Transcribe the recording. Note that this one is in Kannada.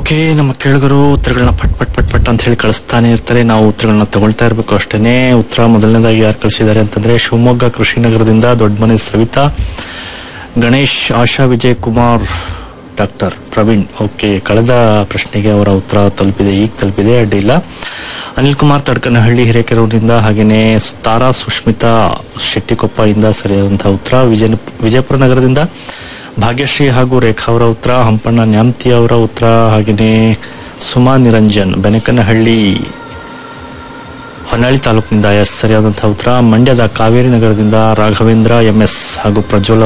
ಓಕೆ ನಮ್ಮ ಕೇಳುಗರು ಉತ್ತರಗಳನ್ನ ಪಟ್ ಪಟ್ ಪಟ್ ಪಟ್ ಅಂತ ಹೇಳಿ ಕಳಿಸ್ತಾನೆ ಇರ್ತಾರೆ ನಾವು ಉತ್ತರಗಳನ್ನ ತಗೊಳ್ತಾ ಇರಬೇಕು ಅಷ್ಟೇನೆ ಉತ್ತರ ಮೊದಲನೇದಾಗಿ ಯಾರು ಕಳಿಸಿದ್ದಾರೆ ಅಂತಂದ್ರೆ ಶಿವಮೊಗ್ಗ ಕೃಷಿ ನಗರದಿಂದ ದೊಡ್ಡಮನೆ ಸವಿತಾ ಗಣೇಶ್ ಆಶಾ ವಿಜಯ್ ಕುಮಾರ್ ಡಾಕ್ಟರ್ ಪ್ರವೀಣ್ ಓಕೆ ಕಳೆದ ಪ್ರಶ್ನೆಗೆ ಅವರ ಉತ್ತರ ತಲುಪಿದೆ ಈಗ ತಲುಪಿದೆ ಅಡ್ಡಿಲ್ಲ ಅನಿಲ್ ಕುಮಾರ್ ತಡ್ಕನಹಳ್ಳಿ ಹಿರೇಕೆರೂರಿನಿಂದ ಹಾಗೇನೆ ತಾರಾ ಸುಷ್ಮಿತಾ ಶೆಟ್ಟಿಕೊಪ್ಪ ಇಂದ ಸರಿಯಾದಂತಹ ಉತ್ತರ ವಿಜಯ ವಿಜಯಪುರ ನಗರದಿಂದ ಭಾಗ್ಯಶ್ರೀ ಹಾಗೂ ರೇಖಾ ಅವರ ಉತ್ತರ ಹಂಪಣ್ಣ ನ್ಯಾಮ್ತಿ ಅವರ ಉತ್ತರ ಹಾಗೇನೆ ಸುಮಾ ನಿರಂಜನ್ ಬೆನಕನಹಳ್ಳಿ ಹೊನ್ನಾಳಿ ತಾಲೂಕಿನಿಂದ ಎಸ್ ಸರಿಯಾದಂತಹ ಉತ್ತರ ಮಂಡ್ಯದ ಕಾವೇರಿ ನಗರದಿಂದ ರಾಘವೇಂದ್ರ ಎಂಎಸ್ ಹಾಗೂ ಪ್ರಜ್ವಲ